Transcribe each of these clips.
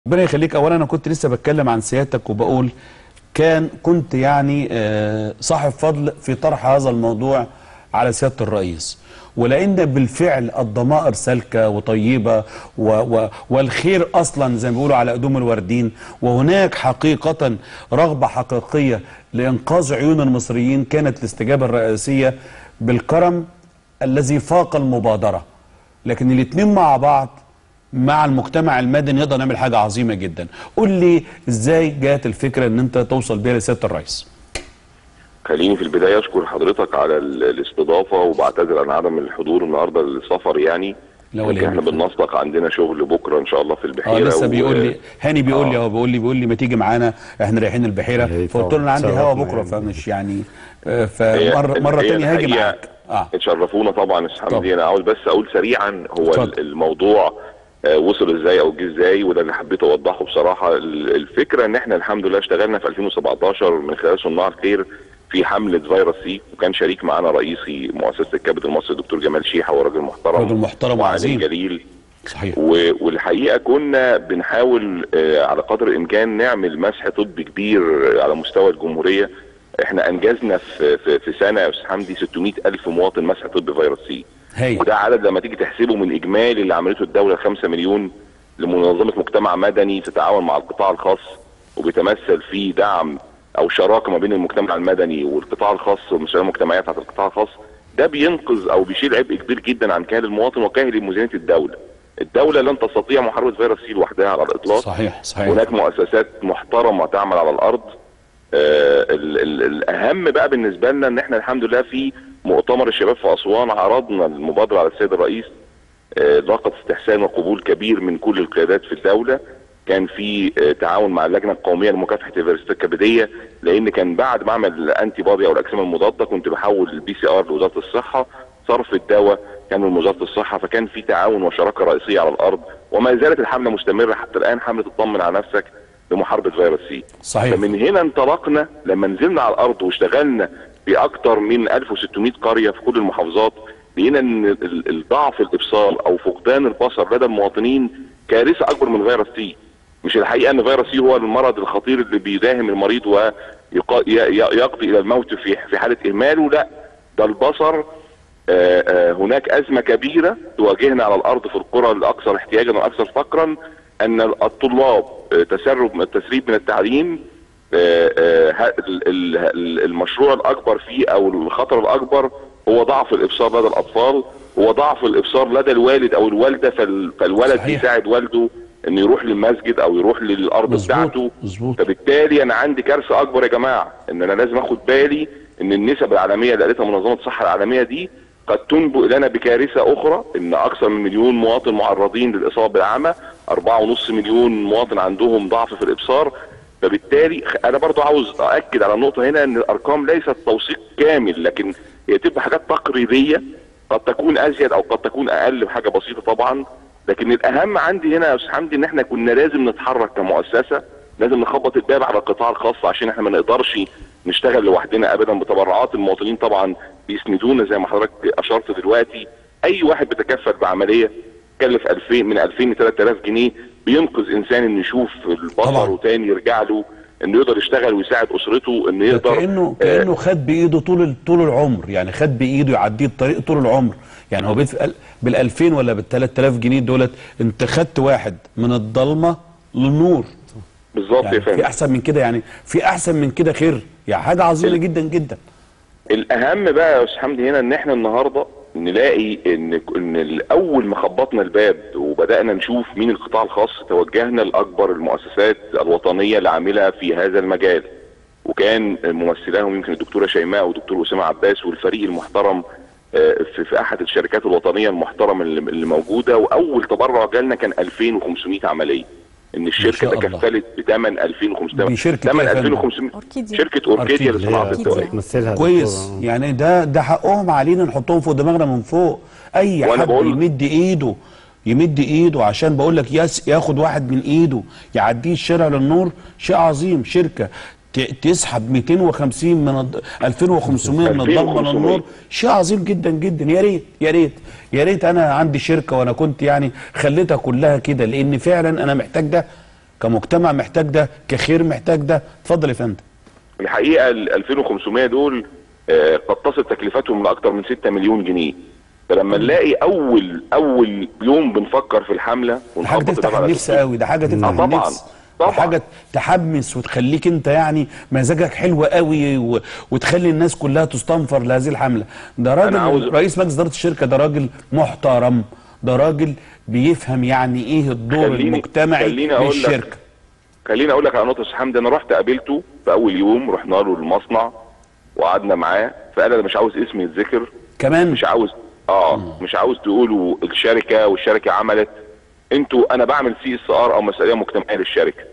ربنا يخليك اولا انا كنت لسه بتكلم عن سيادتك وبقول كان كنت يعني آه، صاحب فضل في طرح هذا الموضوع على سياده الرئيس ولان بالفعل الضمائر سالكه وطيبه و و والخير اصلا زي ما بيقولوا على قدوم الوردين وهناك حقيقه رغبه حقيقيه لانقاذ عيون المصريين كانت الاستجابه الرئاسيه بالكرم الذي فاق المبادره لكن الاثنين مع بعض مع المجتمع المدني نقدر نعمل حاجه عظيمه جدا قول لي ازاي جات الفكره ان انت توصل بيها لسياده الرئيس خليني في البدايه اشكر حضرتك على ال- الاستضافه وبعتذر عن عدم الحضور النهارده للسفر يعني لا ولا لكن احنا يهمك. بننسق عندنا شغل بكره ان شاء الله في اه البحيره لسه و- بيقول لي هاني بيقول لي آه. اهو بيقول لي بيقول لي ما تيجي معانا احنا رايحين البحيره هي فقلت له انا عندي طبعاً. هوا شرفنا بكره يعني. فمش يعني آه، هي- فمره مره هي ثانيه هاجي الحقيقة معاك اه اتشرفونا طبعا يا استاذ طبعاً. حمدي انا عاوز بس اقول سريعا هو اتفضل. ال- الموضوع آه، وصل ازاي او جه ازاي وده اللي حبيت اوضحه بصراحه ال- الفكره ان احنا الحمد لله اشتغلنا في 2017 من خلال صناع الخير في حمله فيروس سي وكان شريك معانا رئيسي مؤسسه الكبد المصري الدكتور جمال شيحه وراجل محترم راجل محترم وعالم وعظيم. جليل صحيح و- والحقيقه كنا بنحاول آه، على قدر الامكان نعمل مسح طبي كبير على مستوى الجمهوريه احنا انجزنا في في, في سنه يا استاذ حمدي 600 الف مواطن مسح طبي فيروس سي هاي وده عدد لما تيجي تحسبه من اجمالي اللي عملته الدوله 5 مليون لمنظمه مجتمع مدني تتعاون مع القطاع الخاص وبيتمثل في دعم او شراكه ما بين المجتمع المدني والقطاع الخاص والمسؤوليه المجتمعيه بتاعت القطاع الخاص ده بينقذ او بيشيل عبء كبير جدا عن كاهل المواطن وكاهل ميزانيه الدوله. الدوله لن تستطيع محاربه فيروس سي لوحدها على الاطلاق صحيح صحيح هناك مؤسسات محترمه تعمل على الارض آه ال ال الاهم بقى بالنسبه لنا ان احنا الحمد لله في مؤتمر الشباب في اسوان عرضنا المبادره على السيد الرئيس آه لاقت استحسان وقبول كبير من كل القيادات في الدوله كان في آه تعاون مع اللجنه القوميه لمكافحه الفيروسات الكبديه لان كان بعد ما اعمل الانتي بادي او الاجسام المضاده كنت بحول البي سي ار لوزاره الصحه صرف الدواء كان من وزاره الصحه فكان في تعاون وشراكه رئيسيه على الارض وما زالت الحمله مستمره حتى الان حمله اطمن على نفسك لمحاربه فيروس سي صحيح فمن هنا انطلقنا لما نزلنا على الارض واشتغلنا في اكتر من 1600 قريه في كل المحافظات لقينا ان ال- ال- ضعف الابصار او فقدان البصر لدى المواطنين كارثه اكبر من فيروس سي مش الحقيقه ان فيروس سي هو المرض الخطير اللي بيداهم المريض ويقضي الى الموت في في حاله اهماله لا ده البصر آه، آه، هناك أزمة كبيرة تواجهنا على الأرض في القرى الأكثر احتياجا والأكثر فقرا أن الطلاب آه، تسرب التسريب من التعليم آه، آه، ه- ال- ال- ال- المشروع الأكبر فيه أو الخطر الأكبر هو ضعف الإبصار لدى الأطفال هو ضعف الإبصار لدى الوالد أو الوالدة فال- فالولد صحيح. يساعد والده انه يروح للمسجد او يروح للارض مظبوط بتاعته مظبوط فبالتالي انا عندي كارثه اكبر يا جماعه ان انا لازم اخد بالي ان النسب العالميه اللي قالتها منظمه الصحه العالميه دي قد تنبئ لنا بكارثه اخرى ان اكثر من مليون مواطن معرضين للاصابه بالعمى 4.5 مليون مواطن عندهم ضعف في الابصار فبالتالي خ- انا برضو عاوز ااكد على النقطه هنا ان الارقام ليست توثيق كامل لكن هي تبقى حاجات تقريبيه قد تكون ازيد او قد تكون اقل بحاجه بسيطه طبعا لكن الاهم عندي هنا يا استاذ حمدي ان احنا كنا لازم نتحرك كمؤسسه لازم نخبط الباب على القطاع الخاص عشان احنا ما نقدرش نشتغل لوحدنا ابدا بتبرعات المواطنين طبعا بيسندونا زي ما حضرتك اشرت دلوقتي اي واحد بيتكفل بعمليه كلف 2000 من 2000 ل 3000 جنيه بينقذ انسان انه يشوف البصر طبعاً. وتاني يرجع له انه يقدر يشتغل ويساعد اسرته انه ده يقدر كانه آه، كانه خد بايده طول ال- طول العمر يعني خد بايده يعديه الطريق طول العمر يعني هو بيت بال 2000 ولا بال 3000 جنيه دولت انت خدت واحد من الضلمه للنور بالظبط يا يعني فندم في احسن من كده يعني في احسن من كده خير يعني حاجه عظيمه ال- جدا جدا الاهم بقى يا استاذ حمدي هنا ان احنا النهارده نلاقي ان ان اول ما خبطنا الباب وبدانا نشوف مين القطاع الخاص توجهنا لاكبر المؤسسات الوطنيه اللي عامله في هذا المجال وكان ممثلاهم يمكن الدكتوره شيماء والدكتور اسامه عباس والفريق المحترم آه، في في احد الشركات الوطنيه المحترمه اللي اللي موجوده واول تبرع جالنا كان 2500 عمليه ان الشركه شاء الله. تكفلت بثمن 2500 دي شركة ثمن إيه يا فندم؟ 2500 أوركيديا. شركه اوركيديا أوركيديا. لصناعه اللي الدواء هي بتمثلها كويس دكتورة. يعني ده ده حقهم علينا نحطهم فوق دماغنا من فوق اي وأنا حد بقول- يمد ايده يمد ايده عشان بقول لك يس ياخد واحد من ايده يعديه الشارع للنور شيء عظيم شركه ت- تسحب 250 من الض... 2500 من الضلمه 2500. للنور شيء عظيم جدا جدا يا ريت يا ريت يا ريت انا عندي شركه وانا كنت يعني خليتها كلها كده لان فعلا انا محتاج ده كمجتمع محتاج ده كخير محتاج ده اتفضل يا فندم الحقيقه ال 2500 دول آه، قد تصل تكلفتهم لاكثر من 6 مليون جنيه فلما نلاقي اول اول يوم بنفكر في الحمله ده حاجه ونخطط تفتح ده على النفس أساس- قوي ده حاجه تفتح آه، طبعاً. النفس ده طبعاً. حاجه تحمس وتخليك انت يعني مزاجك حلو قوي و... وتخلي الناس كلها تستنفر لهذه الحمله ده راجل عاوز- رئيس مجلس اداره الشركه ده راجل محترم ده راجل بيفهم يعني ايه الدور خليني- المجتمعي خليني أقول لك. للشركه خليني اقول لك على نقطه يا أستاذ حمدي انا رحت قابلته في اول يوم رحنا له المصنع وقعدنا معاه فقال انا مش عاوز اسمي يتذكر كمان مش عاوز اه مش عاوز تقولوا الشركه والشركه عملت انتوا انا بعمل سي اس ار او مسؤوليه مجتمعيه للشركه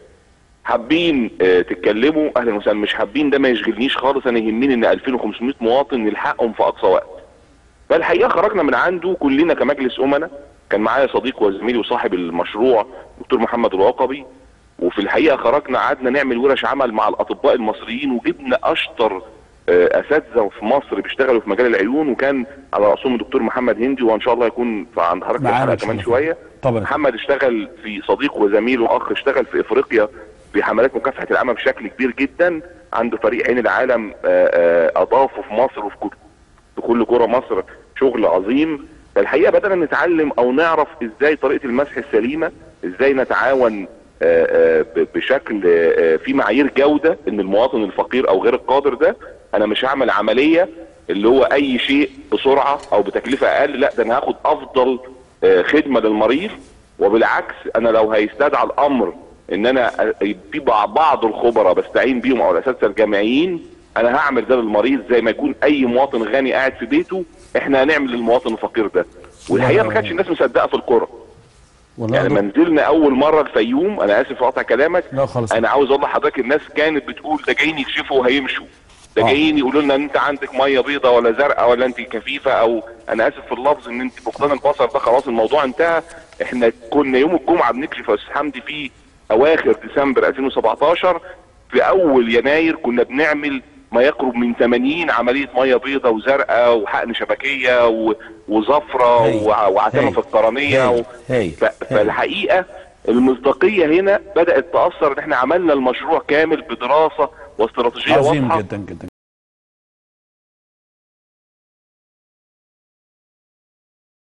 حابين آه تتكلموا اهلا وسهلا مش حابين ده ما يشغلنيش خالص انا يهمني ان 2500 مواطن نلحقهم في اقصى وقت فالحقيقه خرجنا من عنده كلنا كمجلس امنا كان معايا صديق وزميلي وصاحب المشروع دكتور محمد الواقبي وفي الحقيقه خرجنا قعدنا نعمل ورش عمل مع الاطباء المصريين وجبنا اشطر آه، اساتذه في مصر بيشتغلوا في مجال العيون وكان على راسهم الدكتور محمد هندي وان شاء الله يكون في عند حضرتك في معانا الحلقه إن شاء كمان الله. شويه طبعا محمد اشتغل في صديق وزميل واخ اشتغل في افريقيا في حملات مكافحه العمى بشكل كبير جدا عنده فريق عين العالم آه، آه، اضافه في مصر وفي كل في كل كرة مصر شغل عظيم فالحقيقه بدانا نتعلم او نعرف ازاي طريقه المسح السليمه ازاي نتعاون آه، آه، ب- بشكل آه، في معايير جوده ان المواطن الفقير او غير القادر ده انا مش هعمل عمليه اللي هو اي شيء بسرعه او بتكلفه اقل لا ده انا هاخد افضل آه، خدمه للمريض وبالعكس انا لو هيستدعى الامر ان انا أ- في بع- بعض الخبراء بستعين بيهم او الاساتذه الجامعيين انا هعمل ده للمريض زي ما يكون اي مواطن غني قاعد في بيته احنا هنعمل للمواطن الفقير ده والحقيقه ما كانتش الناس مصدقه في الكوره والله يعني دكتور- لما نزلنا اول مره الفيوم انا اسف في قطع كلامك لا خالص. انا عاوز اقول لحضرتك الناس كانت بتقول ده جايين يكشفوا وهيمشوا ده آه. جايين يقولوا لنا ان انت عندك ميه بيضاء ولا زرقاء ولا انت كفيفه او انا اسف في اللفظ ان انت فقدان البصر ده خلاص الموضوع انتهى احنا كنا يوم الجمعه بنكشف يا استاذ حمدي في اواخر ديسمبر 2017 في اول يناير كنا بنعمل ما يقرب من 80 عمليه ميه بيضاء وزرقاء وحقن شبكيه و- وزفره هايل. وع- وعتمه هايل. في القرنيه هايل. و... هايل. ف... فالحقيقه المصداقيه هنا بدات تاثر ان احنا عملنا المشروع كامل بدراسه واستراتيجيه عظيم واضحه جدا جدا